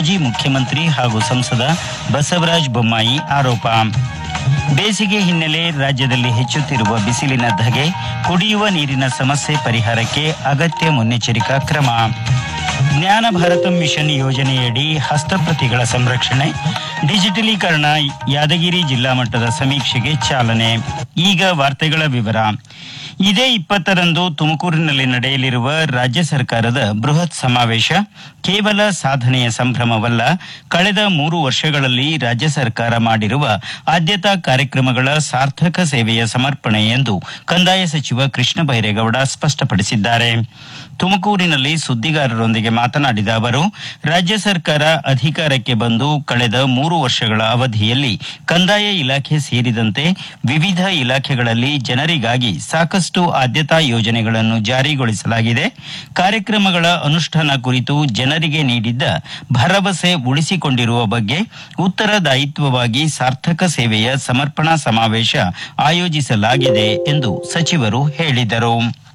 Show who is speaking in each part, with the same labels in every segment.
Speaker 1: ಮಾಜಿ ಮುಖ್ಯಮಂತ್ರಿ ಹಾಗೂ ಸಂಸದ ಬಸವರಾಜ ಬೊಮ್ಮಾಯಿ ಆರೋಪ ಬೇಸಿಗೆ ಹಿನ್ನೆಲೆ ರಾಜ್ಯದಲ್ಲಿ ಹೆಚ್ಚುತ್ತಿರುವ ಬಿಸಿಲಿನ ಧಗೆ ಕುಡಿಯುವ ನೀರಿನ ಸಮಸ್ಯೆ ಪರಿಹಾರಕ್ಕೆ ಅಗತ್ಯ ಮುನ್ನೆಚ್ಚರಿಕಾ ಕ್ರಮ ಜ್ಞಾನ ಭಾರತ ಮಿಷನ್ ಯೋಜನೆಯಡಿ ಹಸ್ತಪ್ರತಿಗಳ ಸಂರಕ್ಷಣೆ ಡಿಜಿಟಲೀಕರಣ ಯಾದಗಿರಿ ಜಿಲ್ಲಾ ಮಟ್ಟದ ಸಮೀಕ್ಷೆಗೆ ಚಾಲನೆ ಈಗ ವಾರ್ತೆಗಳ ವಿವರ ಇದೇ ಇಪ್ಪತ್ತರಂದು ತುಮಕೂರಿನಲ್ಲಿ ನಡೆಯಲಿರುವ ರಾಜ್ಯ ಸರ್ಕಾರದ ಬೃಹತ್ ಸಮಾವೇಶ ಕೇವಲ ಸಾಧನೆಯ ಸಂಭ್ರಮವಲ್ಲ ಕಳೆದ ಮೂರು ವರ್ಷಗಳಲ್ಲಿ ರಾಜ್ಯ ಸರ್ಕಾರ ಮಾಡಿರುವ ಆದ್ಯತಾ ಕಾರ್ಯಕ್ರಮಗಳ ಸಾರ್ಥಕ ಸೇವೆಯ ಸಮರ್ಪಣೆ ಎಂದು ಕಂದಾಯ ಸಚಿವ ಕೃಷ್ಣ ಬೈರೇಗೌಡ ಸ್ಪಷ್ಟಪಡಿಸಿದ್ದಾರೆ ತುಮಕೂರಿನಲ್ಲಿ ಸುದ್ದಿಗಾರರೊಂದಿಗೆ ಮಾತನಾಡಿದ ಅವರು ರಾಜ್ಯ ಸರ್ಕಾರ ಅಧಿಕಾರಕ್ಕೆ ಬಂದು ಕಳೆದ ಮೂರು ವರ್ಷಗಳ ಅವಧಿಯಲ್ಲಿ ಕಂದಾಯ ಇಲಾಖೆ ಸೇರಿದಂತೆ ವಿವಿಧ ಇಲಾಖೆಗಳಲ್ಲಿ ಜನರಿಗಾಗಿ ಸಾಕಷ್ಟು ಆದ್ಯತಾ ಯೋಜನೆಗಳನ್ನು ಜಾರಿಗೊಳಿಸಲಾಗಿದೆ ಕಾರ್ಯಕ್ರಮಗಳ ಅನುಷ್ಠಾನ ಕುರಿತು ಜನರಿಗೆ ನೀಡಿದ್ದ ಭರವಸೆ ಉಳಿಸಿಕೊಂಡಿರುವ ಬಗ್ಗೆ ಉತ್ತರದಾಯಿತ್ವವಾಗಿ ಸಾರ್ಥಕ ಸೇವೆಯ ಸಮರ್ಪಣಾ ಸಮಾವೇಶ ಆಯೋಜಿಸಲಾಗಿದೆ ಎಂದು ಸಚಿವರು ಹೇಳಿದರು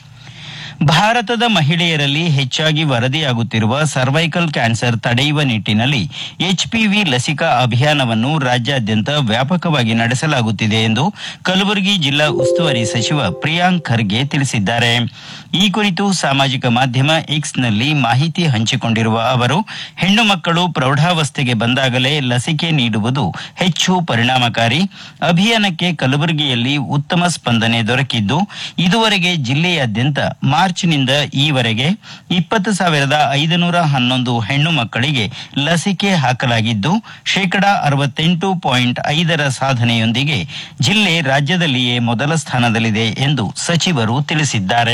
Speaker 1: ಭಾರತದ ಮಹಿಳೆಯರಲ್ಲಿ ಹೆಚ್ಚಾಗಿ ವರದಿಯಾಗುತ್ತಿರುವ ಸರ್ವೈಕಲ್ ಕ್ಯಾನ್ಸರ್ ತಡೆಯುವ ನಿಟ್ಟಿನಲ್ಲಿ ಎಚ್ಪಿವಿ ಲಸಿಕಾ ಅಭಿಯಾನವನ್ನು ರಾಜ್ಯಾದ್ಯಂತ ವ್ಯಾಪಕವಾಗಿ ನಡೆಸಲಾಗುತ್ತಿದೆ ಎಂದು ಕಲಬುರಗಿ ಜಿಲ್ಲಾ ಉಸ್ತುವಾರಿ ಸಚಿವ ಪ್ರಿಯಾಂಕ್ ಖರ್ಗೆ ತಿಳಿಸಿದ್ದಾರೆ ಈ ಕುರಿತು ಸಾಮಾಜಿಕ ಮಾಧ್ಯಮ ಎಕ್ಸ್ನಲ್ಲಿ ಮಾಹಿತಿ ಹಂಚಿಕೊಂಡಿರುವ ಅವರು ಹೆಣ್ಣು ಮಕ್ಕಳು ಪ್ರೌಢಾವಸ್ಥೆಗೆ ಬಂದಾಗಲೇ ಲಸಿಕೆ ನೀಡುವುದು ಹೆಚ್ಚು ಪರಿಣಾಮಕಾರಿ ಅಭಿಯಾನಕ್ಕೆ ಕಲಬುರಗಿಯಲ್ಲಿ ಉತ್ತಮ ಸ್ಪಂದನೆ ದೊರಕಿದ್ದು ಇದುವರೆಗೆ ಜಿಲ್ಲೆಯಾದ್ಯಂತ ಮಾರ್ಚ್ನಿಂದ ಈವರೆಗೆ ಇಪ್ಪತ್ತು ಸಾವಿರದ ಐದುನೂರ ಹನ್ನೊಂದು ಹೆಣ್ಣು ಮಕ್ಕಳಿಗೆ ಲಸಿಕೆ ಹಾಕಲಾಗಿದ್ದು ಶೇಕಡಾ ಅರವತ್ತೆಂಟು ಪಾಯಿಂಟ್ ಐದರ ಸಾಧನೆಯೊಂದಿಗೆ ಜಿಲ್ಲೆ ರಾಜ್ಯದಲ್ಲಿಯೇ ಮೊದಲ ಸ್ಥಾನದಲ್ಲಿದೆ ಎಂದು ಸಚಿವರು ತಿಳಿಸಿದ್ದಾರೆ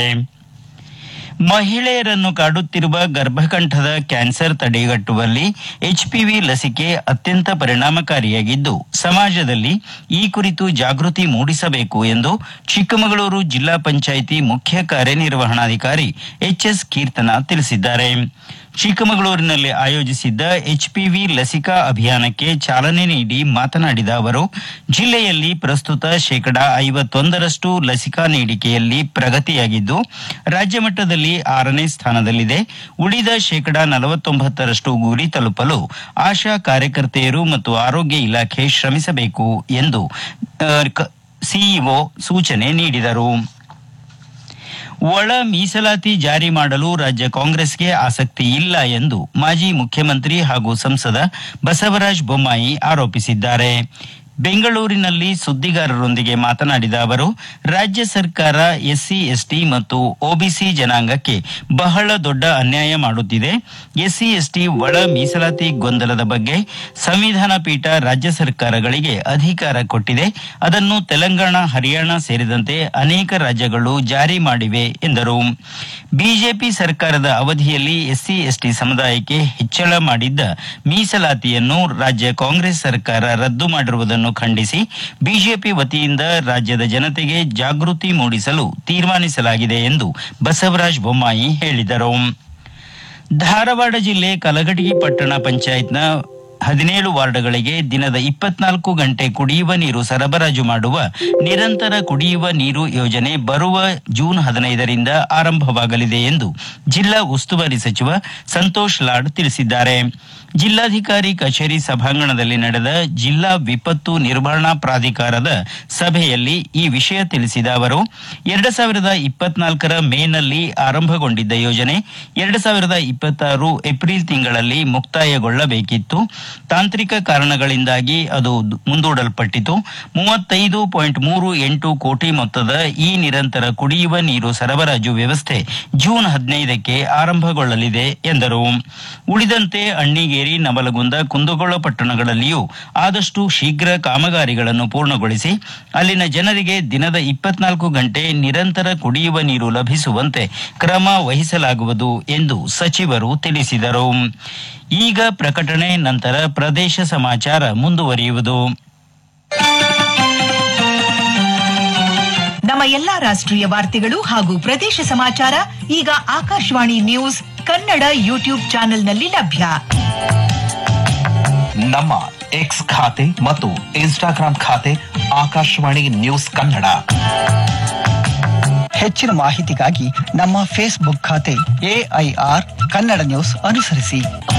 Speaker 1: ಮಹಿಳೆಯರನ್ನು ಕಾಡುತ್ತಿರುವ ಗರ್ಭಕಂಠದ ಕ್ಯಾನ್ಸರ್ ತಡೆಗಟ್ಟುವಲ್ಲಿ ಎಚ್ಪಿವಿ ಲಸಿಕೆ ಅತ್ಯಂತ ಪರಿಣಾಮಕಾರಿಯಾಗಿದ್ದು ಸಮಾಜದಲ್ಲಿ ಈ ಕುರಿತು ಜಾಗೃತಿ ಮೂಡಿಸಬೇಕು ಎಂದು ಚಿಕ್ಕಮಗಳೂರು ಜಿಲ್ಲಾ ಪಂಚಾಯಿತಿ ಮುಖ್ಯ ಕಾರ್ಯನಿರ್ವಹಣಾಧಿಕಾರಿ ಎಚ್ಎಸ್ ಕೀರ್ತನ ತಿಳಿಸಿದ್ದಾರೆ ಚಿಕ್ಕಮಗಳೂರಿನಲ್ಲಿ ಆಯೋಜಿಸಿದ್ದ ಎಚ್ಪಿವಿ ಲಸಿಕಾ ಅಭಿಯಾನಕ್ಕೆ ಚಾಲನೆ ನೀಡಿ ಮಾತನಾಡಿದ ಅವರು ಜಿಲ್ಲೆಯಲ್ಲಿ ಪ್ರಸ್ತುತ ಶೇಕಡಾ ಐವತ್ತೊಂದರಷ್ಟು ಲಸಿಕಾ ನೀಡಿಕೆಯಲ್ಲಿ ಪ್ರಗತಿಯಾಗಿದ್ದು ರಾಜ್ಯ ಮಟ್ಟದಲ್ಲಿ ಆರನೇ ಸ್ಥಾನದಲ್ಲಿದೆ ಉಳಿದ ಶೇಕಡಾ ನಲವತ್ತೊಂಬತ್ತರಷ್ಟು ಗುರಿ ತಲುಪಲು ಆಶಾ ಕಾರ್ಯಕರ್ತೆಯರು ಮತ್ತು ಆರೋಗ್ಯ ಇಲಾಖೆ ಶ್ರಮಿಸಬೇಕು ಎಂದು ಸಿಇಒ ಸೂಚನೆ ನೀಡಿದರು ಒಳ ಮೀಸಲಾತಿ ಜಾರಿ ಮಾಡಲು ರಾಜ್ಯ ಕಾಂಗ್ರೆಸ್ಗೆ ಆಸಕ್ತಿ ಇಲ್ಲ ಎಂದು ಮಾಜಿ ಮುಖ್ಯಮಂತ್ರಿ ಹಾಗೂ ಸಂಸದ ಬಸವರಾಜ ಬೊಮ್ಮಾಯಿ ಆರೋಪಿಸಿದ್ದಾರೆ ಬೆಂಗಳೂರಿನಲ್ಲಿ ಸುದ್ದಿಗಾರರೊಂದಿಗೆ ಮಾತನಾಡಿದ ಅವರು ರಾಜ್ಯ ಸರ್ಕಾರ ಎಸ್ಸಿ ಎಸ್ಟಿ ಮತ್ತು ಒಬಿಸಿ ಜನಾಂಗಕ್ಕೆ ಬಹಳ ದೊಡ್ಡ ಅನ್ಯಾಯ ಮಾಡುತ್ತಿದೆ ಎಸ್ಸಿ ಎಸ್ಟಿ ಒಳ ಮೀಸಲಾತಿ ಗೊಂದಲದ ಬಗ್ಗೆ ಸಂವಿಧಾನ ಪೀಠ ರಾಜ್ಯ ಸರ್ಕಾರಗಳಿಗೆ ಅಧಿಕಾರ ಕೊಟ್ಟಿದೆ ಅದನ್ನು ತೆಲಂಗಾಣ ಹರಿಯಾಣ ಸೇರಿದಂತೆ ಅನೇಕ ರಾಜ್ಯಗಳು ಜಾರಿ ಮಾಡಿವೆ ಎಂದರು ಬಿಜೆಪಿ ಸರ್ಕಾರದ ಅವಧಿಯಲ್ಲಿ ಎಸ್ಸಿ ಎಸ್ಟಿ ಸಮುದಾಯಕ್ಕೆ ಹೆಚ್ಚಳ ಮಾಡಿದ್ದ ಮೀಸಲಾತಿಯನ್ನು ರಾಜ್ಯ ಕಾಂಗ್ರೆಸ್ ಸರ್ಕಾರ ರದ್ದು ಮಾಡಿರುವುದನ್ನು ಖಂಡಿಸಿ ಬಿಜೆಪಿ ವತಿಯಿಂದ ರಾಜ್ಯದ ಜನತೆಗೆ ಜಾಗೃತಿ ಮೂಡಿಸಲು ತೀರ್ಮಾನಿಸಲಾಗಿದೆ ಎಂದು ಬಸವರಾಜ ಬೊಮ್ಮಾಯಿ ಹೇಳಿದರು ಧಾರವಾಡ ಜಿಲ್ಲೆ ಕಲಘಟಗಿ ಪಟ್ಟಣ ಪಂಚಾಯತ್ನ ಹದಿನೇಳು ವಾರ್ಡ್ಗಳಿಗೆ ದಿನದ ಇಪ್ಪತ್ನಾಲ್ಕು ಗಂಟೆ ಕುಡಿಯುವ ನೀರು ಸರಬರಾಜು ಮಾಡುವ ನಿರಂತರ ಕುಡಿಯುವ ನೀರು ಯೋಜನೆ ಬರುವ ಜೂನ್ ಹದಿನೈದರಿಂದ ಆರಂಭವಾಗಲಿದೆ ಎಂದು ಜಿಲ್ಲಾ ಉಸ್ತುವಾರಿ ಸಚಿವ ಸಂತೋಷ್ ಲಾಡ್ ತಿಳಿಸಿದ್ದಾರೆ ಜಿಲ್ಲಾಧಿಕಾರಿ ಕಚೇರಿ ಸಭಾಂಗಣದಲ್ಲಿ ನಡೆದ ಜಿಲ್ಲಾ ವಿಪತ್ತು ನಿರ್ವಹಣಾ ಪ್ರಾಧಿಕಾರದ ಸಭೆಯಲ್ಲಿ ಈ ವಿಷಯ ತಿಳಿಸಿದ ಅವರು ಎರಡು ಸಾವಿರದ ಇಪ್ಪತ್ನಾಲ್ಕರ ಮೇನಲ್ಲಿ ಆರಂಭಗೊಂಡಿದ್ದ ಯೋಜನೆ ಎರಡು ಸಾವಿರದ ಇಪ್ಪತ್ತಾರು ಏಪ್ರಿಲ್ ತಿಂಗಳಲ್ಲಿ ಮುಕ್ತಾಯಗೊಳ್ಳಬೇಕಿತ್ತು ತಾಂತ್ರಿಕ ಕಾರಣಗಳಿಂದಾಗಿ ಅದು ಮುಂದೂಡಲ್ಪಟ್ಟಿತು ಮೂವತ್ತೈದು ಪಾಯಿಂಟ್ ಮೂರು ಎಂಟು ಕೋಟಿ ಮೊತ್ತದ ಈ ನಿರಂತರ ಕುಡಿಯುವ ನೀರು ಸರಬರಾಜು ವ್ಯವಸ್ಥೆ ಜೂನ್ ಹದಿನೈದಕ್ಕೆ ಆರಂಭಗೊಳ್ಳಲಿದೆ ಎಂದರು ಉಳಿದಂತೆ ಅಣ್ಣಿಗೇರಿ ನವಲಗುಂದ ಕುಂದಗೋಳ ಪಟ್ಟಣಗಳಲ್ಲಿಯೂ ಆದಷ್ಟು ಶೀಘ್ರ ಕಾಮಗಾರಿಗಳನ್ನು ಪೂರ್ಣಗೊಳಿಸಿ ಅಲ್ಲಿನ ಜನರಿಗೆ ದಿನದ ಇಪ್ಪತ್ನಾಲ್ಕು ಗಂಟೆ ನಿರಂತರ ಕುಡಿಯುವ ನೀರು ಲಭಿಸುವಂತೆ ಕ್ರಮ ವಹಿಸಲಾಗುವುದು ಎಂದು ಸಚಿವರು ತಿಳಿಸಿದರು ಈಗ ಪ್ರಕಟಣೆ ನಂತರ ಪ್ರದೇಶ ಸಮಾಚಾರ ಮುಂದುವರಿಯುವುದು
Speaker 2: ನಮ್ಮ ಎಲ್ಲಾ ರಾಷ್ಟ್ರೀಯ ವಾರ್ತೆಗಳು ಹಾಗೂ ಪ್ರದೇಶ ಸಮಾಚಾರ ಈಗ ಆಕಾಶವಾಣಿ ನ್ಯೂಸ್ ಕನ್ನಡ ಯೂಟ್ಯೂಬ್ ಚಾನೆಲ್ನಲ್ಲಿ ಲಭ್ಯ
Speaker 3: ನಮ್ಮ ಎಕ್ಸ್ ಖಾತೆ ಮತ್ತು ಇನ್ಸ್ಟಾಗ್ರಾಂ ಖಾತೆ ಆಕಾಶವಾಣಿ ನ್ಯೂಸ್ ಕನ್ನಡ
Speaker 4: ಹೆಚ್ಚಿನ ಮಾಹಿತಿಗಾಗಿ ನಮ್ಮ ಫೇಸ್ಬುಕ್ ಖಾತೆ ಎಐಆರ್ ಕನ್ನಡ ನ್ಯೂಸ್ ಅನುಸರಿಸಿ